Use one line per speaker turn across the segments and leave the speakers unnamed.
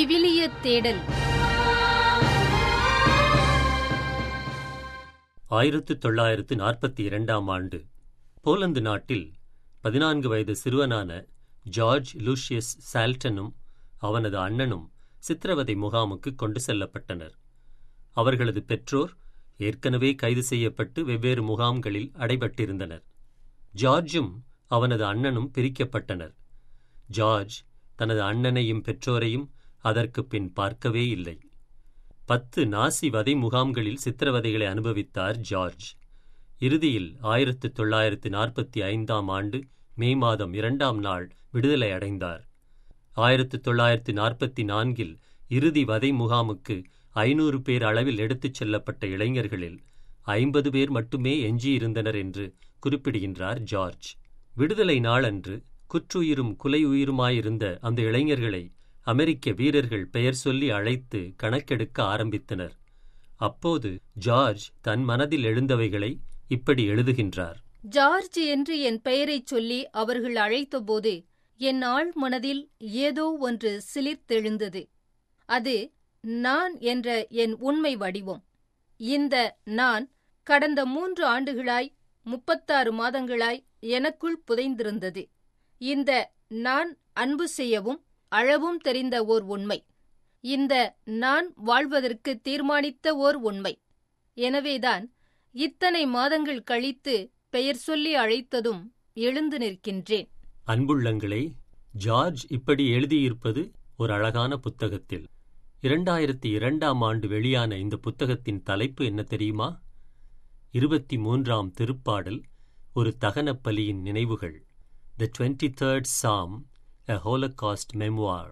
விவிலிய தேடல்
ஆயிரத்து தொள்ளாயிரத்து நாற்பத்தி இரண்டாம் ஆண்டு போலந்து நாட்டில் பதினான்கு வயது சிறுவனான ஜார்ஜ் லூஷியஸ் சால்டனும் அவனது அண்ணனும் சித்திரவதை முகாமுக்கு கொண்டு செல்லப்பட்டனர் அவர்களது பெற்றோர் ஏற்கனவே கைது செய்யப்பட்டு வெவ்வேறு முகாம்களில் அடைபட்டிருந்தனர் ஜார்ஜும் அவனது அண்ணனும் பிரிக்கப்பட்டனர் ஜார்ஜ் தனது அண்ணனையும் பெற்றோரையும் அதற்குப் பின் பார்க்கவே இல்லை பத்து நாசி வதை முகாம்களில் சித்திரவதைகளை அனுபவித்தார் ஜார்ஜ் இறுதியில் ஆயிரத்து தொள்ளாயிரத்து நாற்பத்தி ஐந்தாம் ஆண்டு மே மாதம் இரண்டாம் நாள் விடுதலை அடைந்தார் ஆயிரத்து தொள்ளாயிரத்து நாற்பத்தி நான்கில் இறுதி வதை முகாமுக்கு ஐநூறு பேர் அளவில் எடுத்துச் செல்லப்பட்ட இளைஞர்களில் ஐம்பது பேர் மட்டுமே எஞ்சியிருந்தனர் என்று குறிப்பிடுகின்றார் ஜார்ஜ் விடுதலை நாளன்று குற்றுயிரும் குலையுயிருமாயிருந்த அந்த இளைஞர்களை அமெரிக்க வீரர்கள் பெயர் சொல்லி அழைத்து கணக்கெடுக்க ஆரம்பித்தனர் அப்போது ஜார்ஜ் தன் மனதில் எழுந்தவைகளை இப்படி எழுதுகின்றார்
ஜார்ஜ் என்று என் பெயரைச் சொல்லி அவர்கள் அழைத்தபோது என் ஆழ் மனதில் ஏதோ ஒன்று சிலிர்த்தெழுந்தது அது நான் என்ற என் உண்மை வடிவம் இந்த நான் கடந்த மூன்று ஆண்டுகளாய் முப்பத்தாறு மாதங்களாய் எனக்குள் புதைந்திருந்தது இந்த நான் அன்பு செய்யவும் அழவும் தெரிந்த ஓர் உண்மை இந்த நான் வாழ்வதற்கு தீர்மானித்த ஓர் உண்மை எனவேதான் இத்தனை மாதங்கள் கழித்து பெயர் சொல்லி அழைத்ததும் எழுந்து நிற்கின்றேன்
அன்புள்ளங்களே ஜார்ஜ் இப்படி எழுதியிருப்பது ஒரு அழகான புத்தகத்தில் இரண்டாயிரத்தி இரண்டாம் ஆண்டு வெளியான இந்த புத்தகத்தின் தலைப்பு என்ன தெரியுமா இருபத்தி மூன்றாம் திருப்பாடல் ஒரு தகனப் பலியின் நினைவுகள் த டுவெண்ட்டி தேர்ட் சாம் எ ஹோலகாஸ்ட் மெம்வார்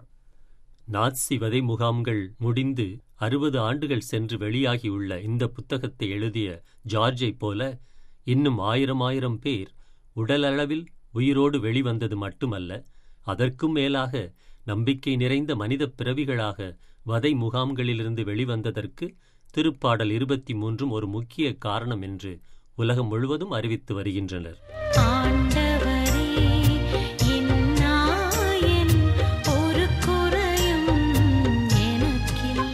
நாட்சி வதை முகாம்கள் முடிந்து அறுபது ஆண்டுகள் சென்று வெளியாகியுள்ள இந்த புத்தகத்தை எழுதிய ஜார்ஜைப் போல இன்னும் ஆயிரம் ஆயிரம் பேர் உடலளவில் உயிரோடு வெளிவந்தது மட்டுமல்ல அதற்கும் மேலாக நம்பிக்கை நிறைந்த மனிதப் பிறவிகளாக வதை முகாம்களிலிருந்து வெளிவந்ததற்கு திருப்பாடல் இருபத்தி மூன்றும் ஒரு முக்கிய காரணம் என்று உலகம் முழுவதும் அறிவித்து வருகின்றனர்
ஆண்டவரே என் நாயன் ஒரு குறையும் எனக்கில்லை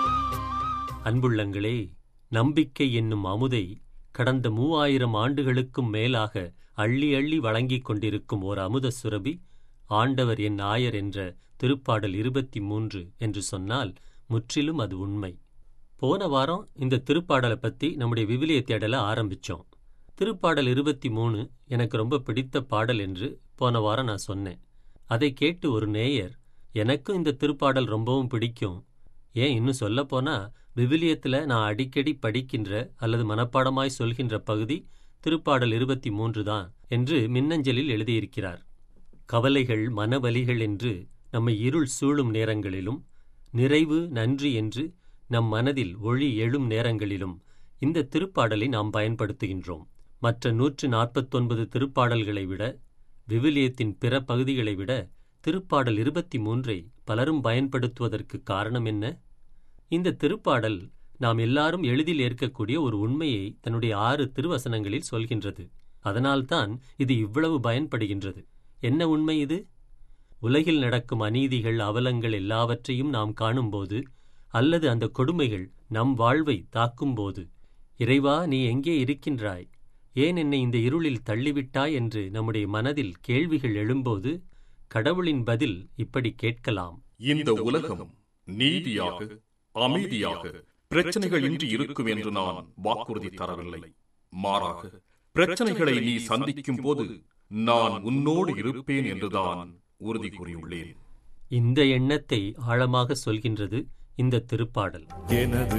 அன்புள்ளங்களே நம்பிக்கை என்னும் அமுதை கடந்த மூவாயிரம் ஆண்டுகளுக்கும் மேலாக அள்ளி அள்ளி வழங்கிக் கொண்டிருக்கும் ஓர் அமுத சுரபி ஆண்டவர் என் ஆயர் என்ற திருப்பாடல் இருபத்தி மூன்று என்று சொன்னால் முற்றிலும் அது உண்மை போன வாரம் இந்த திருப்பாடலை பத்தி நம்முடைய விவிலிய தேடலை ஆரம்பிச்சோம் திருப்பாடல் இருபத்தி மூணு எனக்கு ரொம்ப பிடித்த பாடல் என்று போன வாரம் நான் சொன்னேன் அதை கேட்டு ஒரு நேயர் எனக்கும் இந்த திருப்பாடல் ரொம்பவும் பிடிக்கும் ஏன் இன்னும் சொல்லப்போனா விவிலியத்துல நான் அடிக்கடி படிக்கின்ற அல்லது மனப்பாடமாய் சொல்கின்ற பகுதி திருப்பாடல் இருபத்தி மூன்று தான் என்று மின்னஞ்சலில் எழுதியிருக்கிறார் கவலைகள் மனவலிகள் என்று நம்மை இருள் சூழும் நேரங்களிலும் நிறைவு நன்றி என்று நம் மனதில் ஒளி எழும் நேரங்களிலும் இந்த திருப்பாடலை நாம் பயன்படுத்துகின்றோம் மற்ற நூற்று நாற்பத்தொன்பது திருப்பாடல்களை விட விவிலியத்தின் பிற பகுதிகளை விட திருப்பாடல் இருபத்தி மூன்றை பலரும் பயன்படுத்துவதற்கு காரணம் என்ன இந்த திருப்பாடல் நாம் எல்லாரும் எளிதில் ஏற்கக்கூடிய ஒரு உண்மையை தன்னுடைய ஆறு திருவசனங்களில் சொல்கின்றது அதனால்தான் இது இவ்வளவு பயன்படுகின்றது என்ன உண்மை இது உலகில் நடக்கும் அநீதிகள் அவலங்கள் எல்லாவற்றையும் நாம் காணும்போது அல்லது அந்த கொடுமைகள் நம் வாழ்வை தாக்கும்போது இறைவா நீ எங்கே இருக்கின்றாய் ஏன் என்னை இந்த இருளில் தள்ளிவிட்டாய் என்று நம்முடைய மனதில் கேள்விகள் எழும்போது கடவுளின் பதில் இப்படி கேட்கலாம்
இந்த உலகம் நீதியாக அமைதியாக பிரச்சனைகள் இன்றி இருக்கும் என்று நான் வாக்குறுதி தரவில்லை மாறாக பிரச்சனைகளை நீ சந்திக்கும் போது நான் உன்னோடு இருப்பேன் என்றுதான் உறுதி கூறியுள்ளேன்
இந்த எண்ணத்தை ஆழமாக சொல்கின்றது இந்த திருப்பாடல்
எனது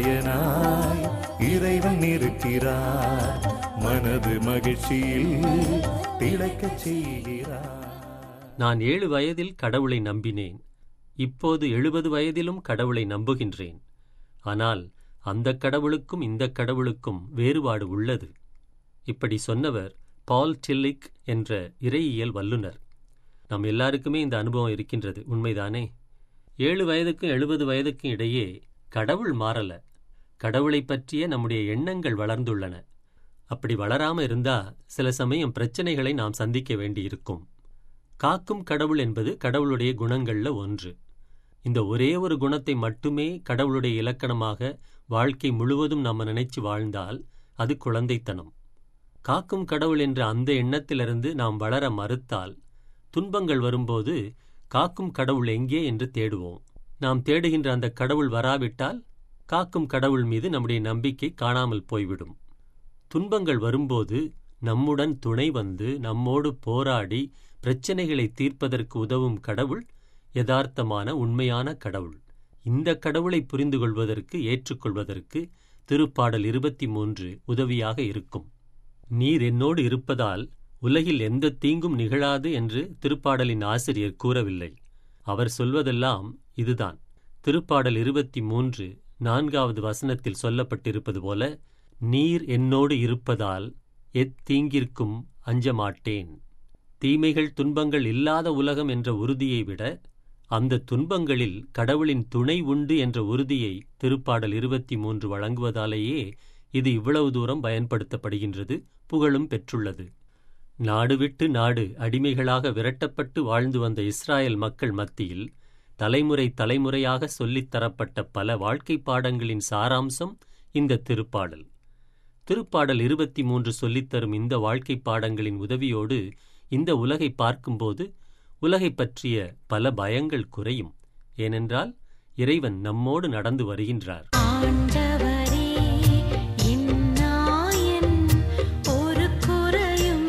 ஆயனாய் இறைவன் இருக்கிறார் மனது மகிழ்ச்சியில் திளைக்கச் செய்கிறார்
நான் ஏழு வயதில் கடவுளை நம்பினேன் இப்போது எழுபது வயதிலும் கடவுளை நம்புகின்றேன் ஆனால் அந்த கடவுளுக்கும் இந்த கடவுளுக்கும் வேறுபாடு உள்ளது இப்படி சொன்னவர் பால் டில்லிக் என்ற இறையியல் வல்லுனர் நம் எல்லாருக்குமே இந்த அனுபவம் இருக்கின்றது உண்மைதானே ஏழு வயதுக்கும் எழுபது வயதுக்கும் இடையே கடவுள் மாறல கடவுளைப் பற்றிய நம்முடைய எண்ணங்கள் வளர்ந்துள்ளன அப்படி வளராம இருந்தா சில சமயம் பிரச்சனைகளை நாம் சந்திக்க வேண்டியிருக்கும் காக்கும் கடவுள் என்பது கடவுளுடைய குணங்கள்ல ஒன்று இந்த ஒரே ஒரு குணத்தை மட்டுமே கடவுளுடைய இலக்கணமாக வாழ்க்கை முழுவதும் நம்ம நினைச்சு வாழ்ந்தால் அது குழந்தைத்தனம் காக்கும் கடவுள் என்ற அந்த எண்ணத்திலிருந்து நாம் வளர மறுத்தால் துன்பங்கள் வரும்போது காக்கும் கடவுள் எங்கே என்று தேடுவோம் நாம் தேடுகின்ற அந்த கடவுள் வராவிட்டால் காக்கும் கடவுள் மீது நம்முடைய நம்பிக்கை காணாமல் போய்விடும் துன்பங்கள் வரும்போது நம்முடன் துணை வந்து நம்மோடு போராடி பிரச்சனைகளை தீர்ப்பதற்கு உதவும் கடவுள் யதார்த்தமான உண்மையான கடவுள் இந்த கடவுளை புரிந்து கொள்வதற்கு ஏற்றுக்கொள்வதற்கு திருப்பாடல் இருபத்தி மூன்று உதவியாக இருக்கும் நீர் என்னோடு இருப்பதால் உலகில் எந்த தீங்கும் நிகழாது என்று திருப்பாடலின் ஆசிரியர் கூறவில்லை அவர் சொல்வதெல்லாம் இதுதான் திருப்பாடல் இருபத்தி மூன்று நான்காவது வசனத்தில் சொல்லப்பட்டிருப்பது போல நீர் என்னோடு இருப்பதால் எத்தீங்கிற்கும் அஞ்சமாட்டேன் தீமைகள் துன்பங்கள் இல்லாத உலகம் என்ற உறுதியை விட அந்த துன்பங்களில் கடவுளின் துணை உண்டு என்ற உறுதியை திருப்பாடல் இருபத்தி மூன்று வழங்குவதாலேயே இது இவ்வளவு தூரம் பயன்படுத்தப்படுகின்றது புகழும் பெற்றுள்ளது நாடு விட்டு நாடு அடிமைகளாக விரட்டப்பட்டு வாழ்ந்து வந்த இஸ்ராயல் மக்கள் மத்தியில் தலைமுறை தலைமுறையாக சொல்லித் தரப்பட்ட பல வாழ்க்கை பாடங்களின் சாராம்சம் இந்த திருப்பாடல் திருப்பாடல் இருபத்தி மூன்று சொல்லித்தரும் இந்த வாழ்க்கை பாடங்களின் உதவியோடு இந்த உலகை பார்க்கும்போது உலகை பற்றிய பல பயங்கள் குறையும் ஏனென்றால் இறைவன் நம்மோடு நடந்து வருகின்றார்
ஆண்டவரே இன்னாயன் ஒரு குறையும்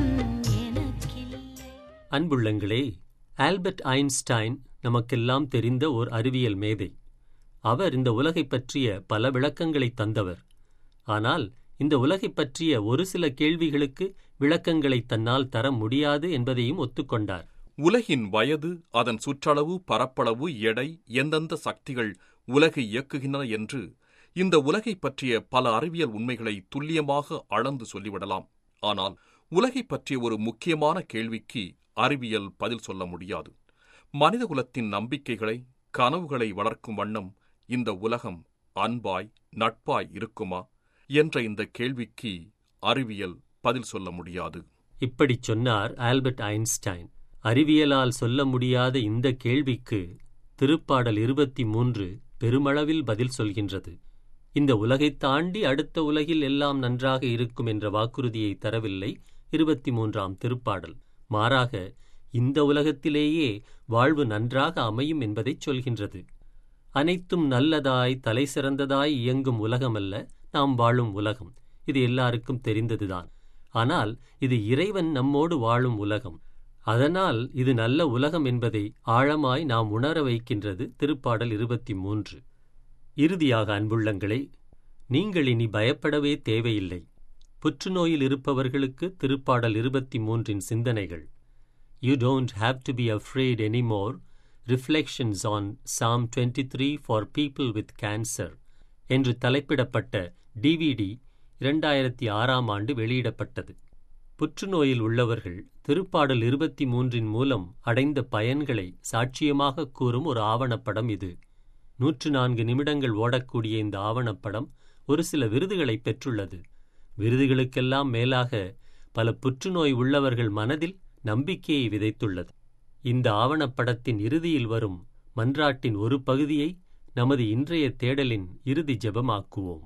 எனக்கில்லை
அன்புள்ளங்களே ஆல்பர்ட் ஐன்ஸ்டைன் நமக்கெல்லாம் தெரிந்த ஓர் அறிவியல் மேதை அவர் இந்த உலகைப் பற்றிய பல விளக்கங்களை தந்தவர் ஆனால் இந்த உலகைப் பற்றிய ஒரு சில கேள்விகளுக்கு விளக்கங்களை தன்னால் தர முடியாது என்பதையும் ஒத்துக்கொண்டார்
உலகின் வயது அதன் சுற்றளவு பரப்பளவு எடை எந்தெந்த சக்திகள் உலகை இயக்குகின்றன என்று இந்த உலகைப் பற்றிய பல அறிவியல் உண்மைகளை துல்லியமாக அளந்து சொல்லிவிடலாம் ஆனால் உலகைப் பற்றிய ஒரு முக்கியமான கேள்விக்கு அறிவியல் பதில் சொல்ல முடியாது மனிதகுலத்தின் நம்பிக்கைகளை கனவுகளை வளர்க்கும் வண்ணம் இந்த உலகம் அன்பாய் நட்பாய் இருக்குமா என்ற இந்த கேள்விக்கு அறிவியல் பதில் சொல்ல முடியாது
இப்படிச் சொன்னார் ஆல்பர்ட் ஐன்ஸ்டைன் அறிவியலால் சொல்ல முடியாத இந்த கேள்விக்கு திருப்பாடல் இருபத்தி மூன்று பெருமளவில் பதில் சொல்கின்றது இந்த உலகைத் தாண்டி அடுத்த உலகில் எல்லாம் நன்றாக இருக்கும் என்ற வாக்குறுதியை தரவில்லை இருபத்தி மூன்றாம் திருப்பாடல் மாறாக இந்த உலகத்திலேயே வாழ்வு நன்றாக அமையும் என்பதைச் சொல்கின்றது அனைத்தும் நல்லதாய் தலை சிறந்ததாய் இயங்கும் உலகமல்ல நாம் வாழும் உலகம் இது எல்லாருக்கும் தெரிந்ததுதான் ஆனால் இது இறைவன் நம்மோடு வாழும் உலகம் அதனால் இது நல்ல உலகம் என்பதை ஆழமாய் நாம் உணர வைக்கின்றது திருப்பாடல் இருபத்தி மூன்று இறுதியாக அன்புள்ளங்களே நீங்கள் இனி பயப்படவே தேவையில்லை புற்றுநோயில் இருப்பவர்களுக்கு திருப்பாடல் இருபத்தி மூன்றின் சிந்தனைகள் you don't have to be afraid anymore reflections on psalm twenty three for people with cancer என்று தலைப்பிடப்பட்ட டிவிடி இரண்டாயிரத்தி ஆறாம் ஆண்டு வெளியிடப்பட்டது புற்றுநோயில் உள்ளவர்கள் திருப்பாடல் இருபத்தி மூன்றின் மூலம் அடைந்த பயன்களை சாட்சியமாக கூறும் ஒரு ஆவணப்படம் இது நூற்று நான்கு நிமிடங்கள் ஓடக்கூடிய இந்த ஆவணப்படம் ஒரு சில விருதுகளை பெற்றுள்ளது விருதுகளுக்கெல்லாம் மேலாக பல புற்றுநோய் உள்ளவர்கள் மனதில் நம்பிக்கையை விதைத்துள்ளது இந்த ஆவணப்படத்தின் இறுதியில் வரும் மன்றாட்டின் ஒரு பகுதியை நமது இன்றைய தேடலின் இறுதி ஜெபமாக்குவோம்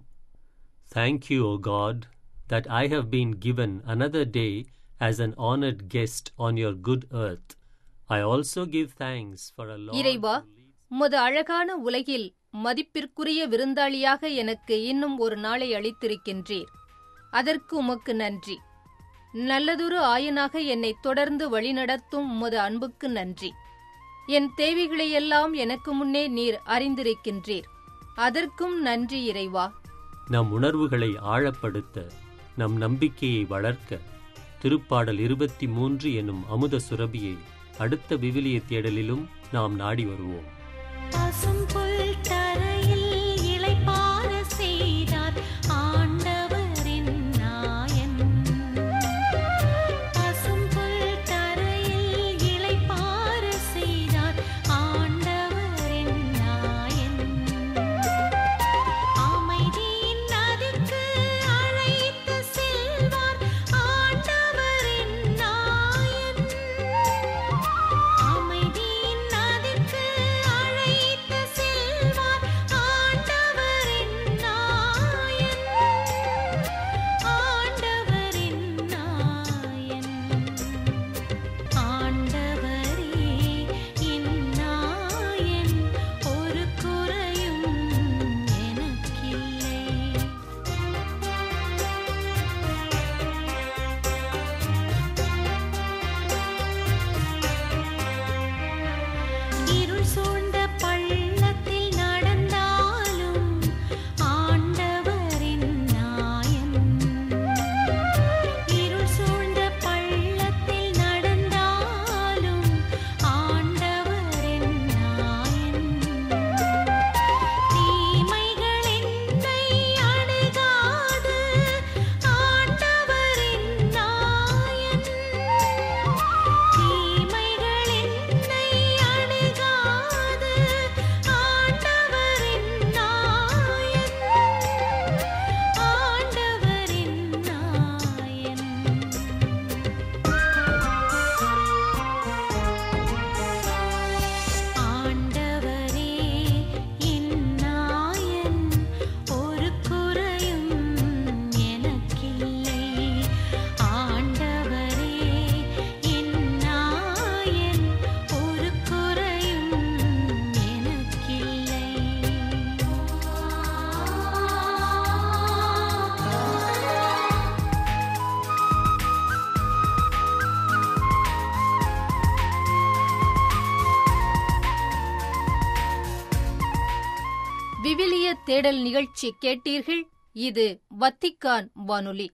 Thank you, O God, that I have been given another day as an honored guest on your good earth. I also give thanks for a Lord
இறைவா
who leads
உமது அழகான உலகில் மதிப்பிற்குரிய விருந்தாளியாக எனக்கு இன்னும் ஒரு நாளை அளித்திருக்கின்றீர் அதற்கு உமக்கு நன்றி நல்லதொரு ஆயனாக என்னை தொடர்ந்து வழிநடத்தும் உமது அன்புக்கு நன்றி என் தேவைகளையெல்லாம் எனக்கு முன்னே நீர் அறிந்திருக்கின்றீர் அதற்கும் நன்றி இறைவா
நம் உணர்வுகளை ஆழப்படுத்த நம் நம்பிக்கையை வளர்க்க திருப்பாடல் இருபத்தி மூன்று எனும் அமுத சுரபியை அடுத்த விவிலிய தேடலிலும் நாம் நாடி வருவோம்
பசும் புல் தரையில் இளைப்பாற செய்தார் ஆண்டவரின் நாயன் பசும் புல் தரையில் இளைப்பாற செய்தார் ஆண்டவரின் நாயன் அமைதியின் நதிக்கு அழைத்து செல்வார் ஆண்டவரின் நாயன் அமைதியின் நதிக்கு அழைத்து
தேடல் நிகழ்ச்சி கேட்டீர்கள் இது வத்திக்கான் வானொலி